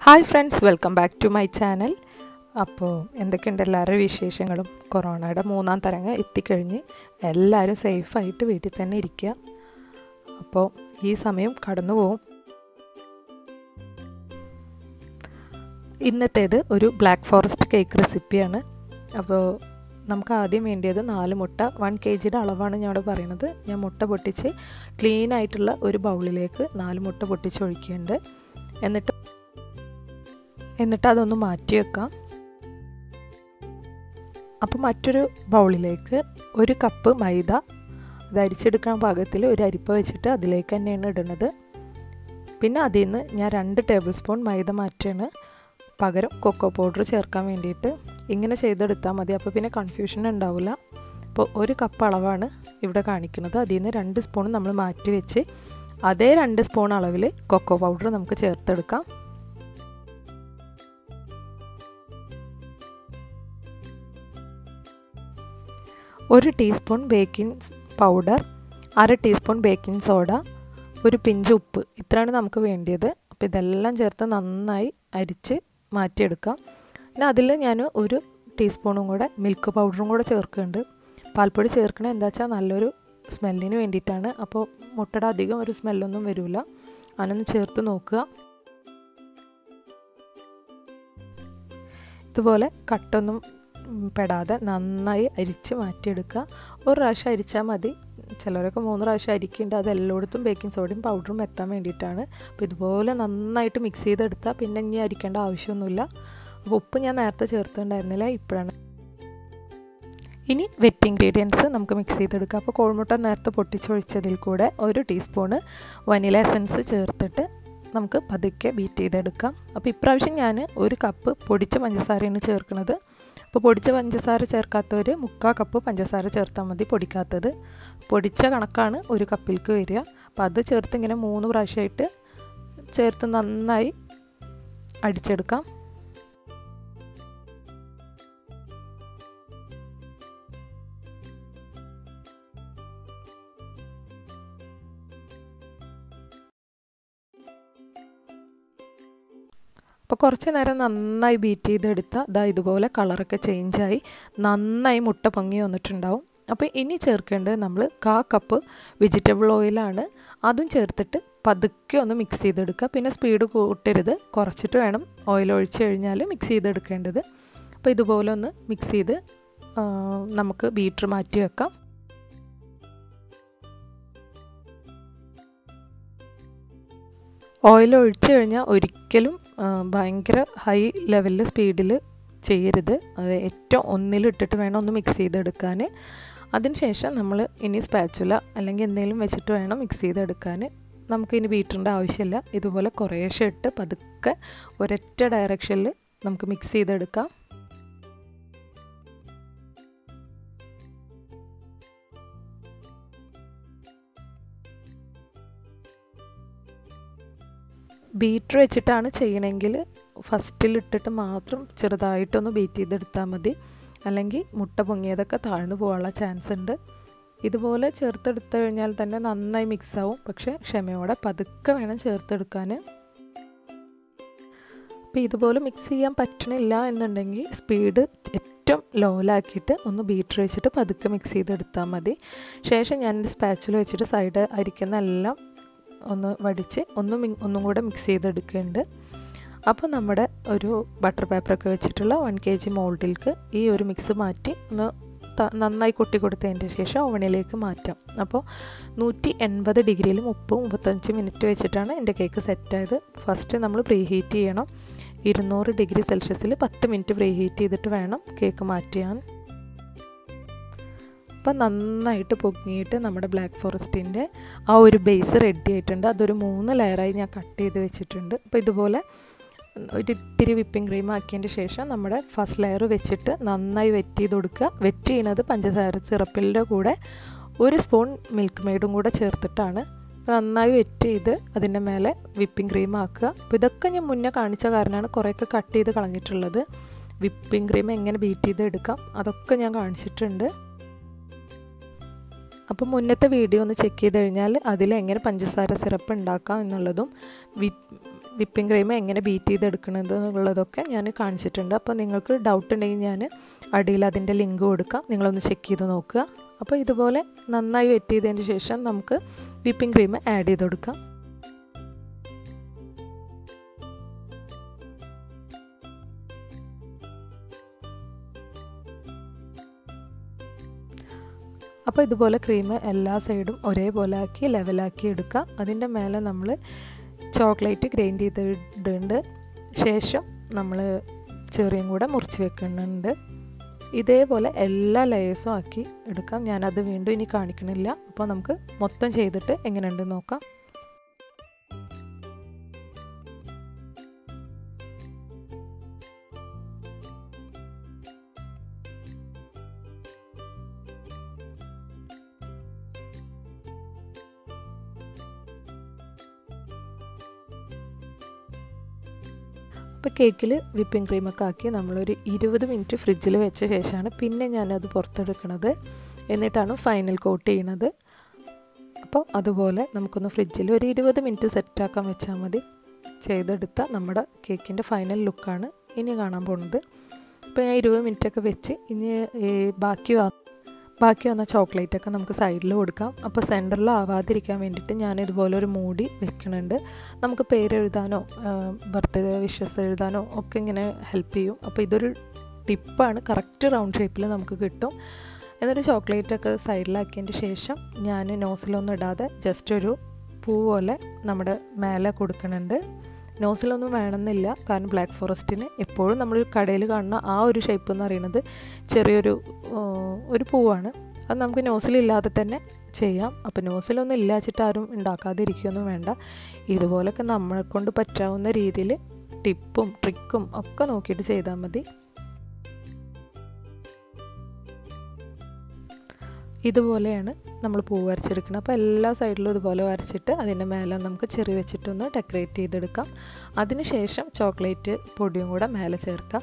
hi friends welcome back to my channel അപ്പോൾ എന്തൊക്കെയുണ്ട് എല്ലാവരുടെ വിശേഷങ്ങളും കൊറോണയുടെ മൂന്നാം തരംഗം എത്തിക്കഴിഞ്ഞ് എല്ലാവരും സേഫായിട്ട് വീട്ടിൽ തന്നെ ഇരിക്കുക അപ്പോൾ ഈ സമയം കടന്നു പോവും ഇന്നത്തേത് ഒരു ബ്ലാക്ക് ഫോറസ്റ്റ് കേക്ക് റെസിപ്പിയാണ് അപ്പോൾ നമുക്ക് ആദ്യം വേണ്ടിയത് നാല് മുട്ട വൺ കെ ജിയുടെ അളവാണ് ഞാൻ ഇവിടെ പറയുന്നത് ഞാൻ മുട്ട പൊട്ടിച്ച് ക്ലീൻ ആയിട്ടുള്ള ഒരു ബൗളിലേക്ക് നാല് മുട്ട പൊട്ടിച്ച് ഒഴിക്കുന്നുണ്ട് എന്നിട്ട് എന്നിട്ട് അതൊന്ന് മാറ്റി വെക്കാം അപ്പോൾ മറ്റൊരു ബൗളിലേക്ക് ഒരു കപ്പ് മൈദ അത് അരിച്ചെടുക്കാൻ പാകത്തിൽ ഒരു അരിപ്പ വെച്ചിട്ട് അതിലേക്ക് തന്നെയാണ് ഇടുന്നത് പിന്നെ അതിൽ നിന്ന് ഞാൻ രണ്ട് ടേബിൾ സ്പൂൺ മൈദ മാറ്റിയാണ് പകരം കൊക്കോ പൗഡർ ചേർക്കാൻ വേണ്ടിയിട്ട് ഇങ്ങനെ ചെയ്തെടുത്താൽ മതി അപ്പോൾ പിന്നെ കൺഫ്യൂഷൻ ഉണ്ടാവില്ല അപ്പോൾ ഒരു കപ്പ് അളവാണ് ഇവിടെ കാണിക്കുന്നത് അതിൽ നിന്ന് രണ്ട് സ്പൂൺ നമ്മൾ മാറ്റി വെച്ച് അതേ രണ്ട് സ്പൂൺ അളവിൽ കൊക്കോ പൗഡർ നമുക്ക് ചേർത്തെടുക്കാം ഒരു ടീസ്പൂൺ ബേക്കിംഗ് പൗഡർ അര ടീസ്പൂൺ ബേക്കിംഗ് സോഡ ഒരു പിഞ്ച് ഉപ്പ് ഇത്രയാണ് നമുക്ക് വേണ്ടിയത് അപ്പോൾ ഇതെല്ലാം ചേർത്ത് നന്നായി അരിച്ച് മാറ്റിയെടുക്കാം പിന്നെ അതിൽ ഞാൻ ഒരു ടീസ്പൂണും കൂടെ മിൽക്ക് പൗഡറും കൂടെ ചേർക്കുന്നുണ്ട് പാൽപ്പൊടി ചേർക്കണത് എന്താ വെച്ചാൽ നല്ലൊരു സ്മെല്ലിന് വേണ്ടിയിട്ടാണ് അപ്പോൾ മുട്ടയുടെ അധികം ഒരു സ്മെല്ലൊന്നും വരില്ല അതിനൊന്ന് ചേർത്ത് നോക്കുക ഇതുപോലെ കട്ടൊന്നും പെടാതെ നന്നായി അരിച്ച് മാറ്റിയെടുക്കുക ഒരു പ്രാവശ്യം അരിച്ചാൽ മതി ചിലരൊക്കെ മൂന്ന് പ്രാവശ്യം അരിക്കുന്നുണ്ട് അത് എല്ലായിടത്തും ബേക്കിംഗ് സോഡയും പൗഡറും എത്താൻ വേണ്ടിയിട്ടാണ് അപ്പോൾ ഇതുപോലെ നന്നായിട്ട് മിക്സ് ചെയ്തെടുത്താൽ പിന്നെ ഇനി അരിക്കേണ്ട ആവശ്യമൊന്നുമില്ല അപ്പോൾ ഉപ്പ് ഞാൻ നേരത്തെ ചേർത്തിട്ടുണ്ടായിരുന്നില്ല ഇപ്പോഴാണ് ഇനി വെറ്റ് ഇൻഗ്രീഡിയൻസ് നമുക്ക് മിക്സ് ചെയ്തെടുക്കാം അപ്പോൾ കോഴിമുട്ട നേരത്തെ പൊട്ടിച്ചൊഴിച്ചതിൽ കൂടെ ഒരു ടീസ്പൂണ് വനില എസൻസ് ചേർത്തിട്ട് നമുക്ക് പതുക്കെ ബീറ്റ് ചെയ്തെടുക്കാം അപ്പോൾ ഇപ്രാവശ്യം ഞാൻ ഒരു കപ്പ് പൊടിച്ച പഞ്ചസാരയാണ് ചേർക്കുന്നത് അപ്പോൾ പൊടിച്ച പഞ്ചസാര ചേർക്കാത്തവർ മുക്കാൽ കപ്പ് പഞ്ചസാര ചേർത്താൽ മതി പൊടിക്കാത്തത് പൊടിച്ച കണക്കാണ് ഒരു കപ്പിലേക്ക് വരിക അപ്പോൾ അത് ചേർത്ത് ഇങ്ങനെ മൂന്ന് പ്രാവശ്യമായിട്ട് ചേർത്ത് നന്നായി അടിച്ചെടുക്കാം അപ്പോൾ കുറച്ച് നേരം നന്നായി ബീറ്റ് ചെയ്തെടുത്താൽ ഇതാ ഇതുപോലെ കളറൊക്കെ ചേഞ്ചായി നന്നായി മുട്ട പൊങ്ങി വന്നിട്ടുണ്ടാവും അപ്പോൾ ഇനി ചേർക്കേണ്ടത് നമ്മൾ കാ കപ്പ് വെജിറ്റബിൾ ഓയിലാണ് അതും ചേർത്തിട്ട് പതുക്കെ ഒന്ന് മിക്സ് ചെയ്തെടുക്കുക പിന്നെ സ്പീഡ് കൂട്ടരുത് കുറച്ചിട്ട് വേണം ഓയിൽ ഒഴിച്ച് കഴിഞ്ഞാൽ മിക്സ് ചെയ്തെടുക്കേണ്ടത് അപ്പോൾ ഇതുപോലെ ഒന്ന് മിക്സ് ചെയ്ത് നമുക്ക് ബീറ്റർ മാറ്റി വെക്കാം ഓയിൽ ഒഴിച്ചു കഴിഞ്ഞാൽ ഒരിക്കലും ഭയങ്കര ഹൈ ലെവലിൽ സ്പീഡിൽ ചെയ്യരുത് അത് ഏറ്റവും ഒന്നിലിട്ടിട്ട് വേണം ഒന്ന് മിക്സ് ചെയ്തെടുക്കാൻ അതിനുശേഷം നമ്മൾ ഇനി സ്പാച്ചുല അല്ലെങ്കിൽ എന്തെങ്കിലും വെച്ചിട്ട് വേണം മിക്സ് ചെയ്തെടുക്കാൻ നമുക്കിനി ബീറ്ററിൻ്റെ ആവശ്യമില്ല ഇതുപോലെ കുറേശ്ശെ ഇട്ട് പതുക്കെ ഒരൊറ്റ ഡയറക്ഷനിൽ നമുക്ക് മിക്സ് ചെയ്തെടുക്കാം ബീറ്റർ വെച്ചിട്ടാണ് ചെയ്യണമെങ്കിൽ ഫസ്റ്റിലിട്ടിട്ട് മാത്രം ചെറുതായിട്ടൊന്ന് ബീറ്റ് ചെയ്തെടുത്താൽ മതി അല്ലെങ്കിൽ മുട്ട പൊങ്ങിയതൊക്കെ താഴ്ന്നു പോകാനുള്ള ചാൻസ് ഉണ്ട് ഇതുപോലെ ചേർത്തെടുത്തു കഴിഞ്ഞാൽ തന്നെ നന്നായി മിക്സ് ആവും പക്ഷേ ക്ഷമയോടെ പതുക്കെ വേണം ചേർത്തെടുക്കാൻ അപ്പോൾ ഇതുപോലെ മിക്സ് ചെയ്യാൻ പറ്റണില്ല എന്നുണ്ടെങ്കിൽ സ്പീഡ് ഏറ്റവും ലോയിലാക്കിയിട്ട് ഒന്ന് ബീറ്റർ വെച്ചിട്ട് പതുക്കെ മിക്സ് ചെയ്തെടുത്താൽ മതി ശേഷം ഞാൻ സ്പാച്ചിൽ വെച്ചിട്ട് സൈഡ് അരിക്കുന്ന എല്ലാം ഒന്ന് വടിച്ച് ഒന്നും ഒന്നും കൂടെ മിക്സ് ചെയ്തെടുക്കുന്നുണ്ട് അപ്പോൾ നമ്മുടെ ഒരു ബട്ടർ പേപ്പറൊക്കെ വെച്ചിട്ടുള്ള വൺ കെ ജി മോൾഡിലേക്ക് ഈ ഒരു മിക്സ് മാറ്റി ഒന്ന് നന്നായി കൊട്ടി കൊടുത്തതിൻ്റെ ശേഷം ഓവണിലേക്ക് മാറ്റാം അപ്പോൾ നൂറ്റി എൺപത് ഡിഗ്രിയിൽ മുപ്പത് മുപ്പത്തഞ്ച് മിനിറ്റ് വെച്ചിട്ടാണ് എൻ്റെ കേക്ക് സെറ്റായത് ഫസ്റ്റ് നമ്മൾ പ്രീ ഹീറ്റ് ചെയ്യണം ഇരുന്നൂറ് ഡിഗ്രി സെൽഷ്യസിൽ പത്ത് മിനിറ്റ് പ്രീ ഹീറ്റ് ചെയ്തിട്ട് വേണം കേക്ക് മാറ്റിയാൻ അപ്പം നന്നായിട്ട് പൊങ്ങിയിട്ട് നമ്മുടെ ബ്ലാക്ക് ഫോറസ്റ്റിൻ്റെ ആ ഒരു ബേസ് റെഡി ആയിട്ടുണ്ട് അതൊരു മൂന്ന് ലെയറായി ഞാൻ കട്ട് ചെയ്ത് വെച്ചിട്ടുണ്ട് അപ്പോൾ ഇതുപോലെ ഒരു ഇത്തിരി വിപ്പിംഗ് ക്രീം ആക്കിയതിൻ്റെ ശേഷം നമ്മുടെ ഫസ്റ്റ് ലെയർ വെച്ചിട്ട് നന്നായി വെറ്റ് ചെയ്ത് കൊടുക്കുക വെറ്റ് ചെയ്യുന്നത് പഞ്ചസാര സിറപ്പിൻ്റെ കൂടെ ഒരു സ്പൂൺ മിൽക്ക് മെയ്ഡും കൂടെ ചേർത്തിട്ടാണ് നന്നായി വെറ്റ് ചെയ്ത് അതിൻ്റെ മേലെ വിപ്പിംഗ് ക്രീം ആക്കുക അപ്പോൾ ഇതൊക്കെ ഞാൻ മുന്നേ കാണിച്ച കാരണമാണ് കുറേയൊക്കെ കട്ട് ചെയ്ത് കളഞ്ഞിട്ടുള്ളത് വിപ്പിംഗ് ക്രീം എങ്ങനെ ബീറ്റ് ചെയ്ത് എടുക്കാം അതൊക്കെ ഞാൻ കാണിച്ചിട്ടുണ്ട് അപ്പോൾ മുന്നത്തെ വീഡിയോ ഒന്ന് ചെക്ക് ചെയ്ത് കഴിഞ്ഞാൽ അതിൽ എങ്ങനെ പഞ്ചസാര സിറപ്പ് ഉണ്ടാക്കാം എന്നുള്ളതും വിപ്പിംഗ് ക്രീം എങ്ങനെ ബീറ്റ് ചെയ്തെടുക്കണത് എന്നുള്ളതൊക്കെ ഞാൻ കാണിച്ചിട്ടുണ്ട് അപ്പോൾ നിങ്ങൾക്ക് ഡൗട്ട് ഉണ്ടെങ്കിൽ ഞാൻ അടിയിൽ അതിൻ്റെ ലിങ്ക് കൊടുക്കാം നിങ്ങളൊന്ന് ചെക്ക് ചെയ്ത് നോക്കുക അപ്പോൾ ഇതുപോലെ നന്നായി വെറ്റ് ചെയ്തതിന് ശേഷം നമുക്ക് വിപ്പിംഗ് ക്രീം ആഡ് ചെയ്ത് കൊടുക്കാം അപ്പോൾ ഇതുപോലെ ക്രീം എല്ലാ സൈഡും ഒരേപോലെ ആക്കി ലെവലാക്കി എടുക്കുക അതിൻ്റെ മേലെ നമ്മൾ ചോക്ലേറ്റ് ഗ്രൈൻഡ് ചെയ്തിട്ടുണ്ട് ശേഷം നമ്മൾ ചെറിയും കൂടെ മുറിച്ച് വെക്കുന്നുണ്ട് ഇതേപോലെ എല്ലാ ലെയേഴ്സും ആക്കി എടുക്കാം ഞാനത് വീണ്ടും ഇനി കാണിക്കണില്ല അപ്പോൾ നമുക്ക് മൊത്തം ചെയ്തിട്ട് എങ്ങനെയുണ്ട് നോക്കാം അപ്പോൾ കേക്കിൽ വിപ്പിംഗ് ക്രീമൊക്കെ ആക്കി നമ്മളൊരു ഇരുപത് മിനിറ്റ് ഫ്രിഡ്ജിൽ വെച്ച ശേഷമാണ് പിന്നെ ഞാനത് പുറത്തെടുക്കുന്നത് എന്നിട്ടാണ് ഫൈനൽ കോട്ട് ചെയ്യണത് അപ്പോൾ അതുപോലെ നമുക്കൊന്ന് ഫ്രിഡ്ജിൽ ഒരു ഇരുപത് മിനിറ്റ് സെറ്റാക്കാൻ വെച്ചാൽ മതി ചെയ്തെടുത്ത നമ്മുടെ കേക്കിൻ്റെ ഫൈനൽ ലുക്കാണ് ഇനി കാണാൻ പോകുന്നത് ഇപ്പോൾ ഞാൻ ഇരുപത് മിനിറ്റൊക്കെ വെച്ച് ഇനി ബാക്കി ബാക്കി വന്ന ചോക്ലേറ്റൊക്കെ നമുക്ക് സൈഡിൽ കൊടുക്കാം അപ്പോൾ സെൻറ്ററിൽ ആവാതിരിക്കാൻ വേണ്ടിയിട്ട് ഞാൻ ഇതുപോലെ ഒരു മൂടി വെക്കുന്നുണ്ട് നമുക്ക് പേരെഴുതാനോ ബർത്ത്ഡേ വിഷസ് എഴുതാനോ ഒക്കെ ഇങ്ങനെ ഹെൽപ്പ് ചെയ്യും അപ്പോൾ ഇതൊരു ടിപ്പാണ് കറക്റ്റ് റൗണ്ട് ഷേപ്പിൽ നമുക്ക് കിട്ടും എന്നിട്ട് ചോക്ലേറ്റൊക്കെ സൈഡിലാക്കിയതിന് ശേഷം ഞാൻ നോസിലൊന്നും ഇടാതെ ജസ്റ്റ് ഒരു പൂ പോലെ നമ്മുടെ മേലെ കൊടുക്കുന്നുണ്ട് നോസിലൊന്നും വേണമെന്നില്ല കാരണം ബ്ലാക്ക് ഫോറസ്റ്റിന് എപ്പോഴും നമ്മൾ കടയിൽ കാണുന്ന ആ ഒരു ഷേപ്പ് എന്ന് പറയുന്നത് ചെറിയൊരു ഒരു പൂവാണ് അത് നമുക്ക് നോസിലില്ലാതെ തന്നെ ചെയ്യാം അപ്പോൾ നോസിലൊന്നും ഇല്ലാച്ചിട്ട് ആരും ഉണ്ടാക്കാതിരിക്കുകയൊന്നും വേണ്ട ഇതുപോലൊക്കെ നമ്മളെ കൊണ്ട് പറ്റാവുന്ന രീതിയിൽ ടിപ്പും ട്രിക്കും ഒക്കെ നോക്കിയിട്ട് ചെയ്താൽ മതി ഇതുപോലെയാണ് നമ്മൾ പൂ വരച്ചെടുക്കുന്നത് അപ്പോൾ എല്ലാ സൈഡിലും ഇതുപോലെ വരച്ചിട്ട് അതിൻ്റെ മേലെ നമുക്ക് ചെറി വെച്ചിട്ടൊന്ന് ഡെക്കറേറ്റ് ചെയ്തെടുക്കാം അതിനുശേഷം ചോക്ലേറ്റ് പൊടിയും കൂടെ മേലെ ചേർക്കാം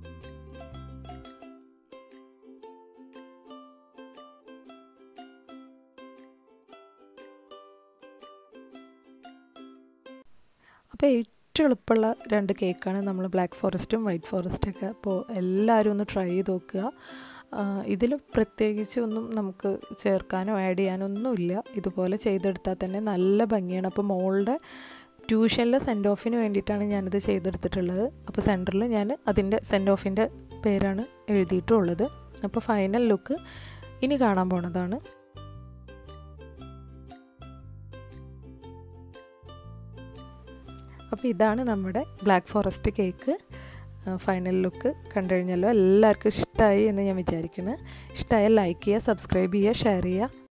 അപ്പോൾ ഏറ്റവും എളുപ്പമുള്ള രണ്ട് കേക്കാണ് നമ്മൾ ബ്ലാക്ക് ഫോറസ്റ്റും വൈറ്റ് ഫോറസ്റ്റൊക്കെ അപ്പോൾ എല്ലാവരും ഒന്ന് ട്രൈ ചെയ്ത് നോക്കുക ഇതിൽ പ്രത്യേകിച്ച് ഒന്നും നമുക്ക് ചേർക്കാനോ ആഡ് ചെയ്യാനോ ഒന്നുമില്ല ഇതുപോലെ ചെയ്തെടുത്താൽ തന്നെ നല്ല ഭംഗിയാണ് അപ്പോൾ മോളുടെ ട്യൂഷനിലെ സെൻഡ് ഓഫിന് വേണ്ടിയിട്ടാണ് ഞാനിത് ചെയ്തെടുത്തിട്ടുള്ളത് അപ്പോൾ സെൻറ്ററിൽ ഞാൻ അതിൻ്റെ സെൻഡ് ഓഫിൻ്റെ പേരാണ് എഴുതിയിട്ടുള്ളത് അപ്പോൾ ഫൈനൽ ലുക്ക് ഇനി കാണാൻ പോണതാണ് അപ്പോൾ ഇതാണ് നമ്മുടെ black forest cake final look കണ്ടു കഴിഞ്ഞല്ലോ എല്ലാവർക്കും ഇഷ്ടമായി എന്ന് ഞാൻ വിചാരിക്കുന്നു ഇഷ്ടമായാൽ ലൈക്ക് ചെയ്യുക സബ്സ്ക്രൈബ് ചെയ്യുക ഷെയർ ചെയ്യുക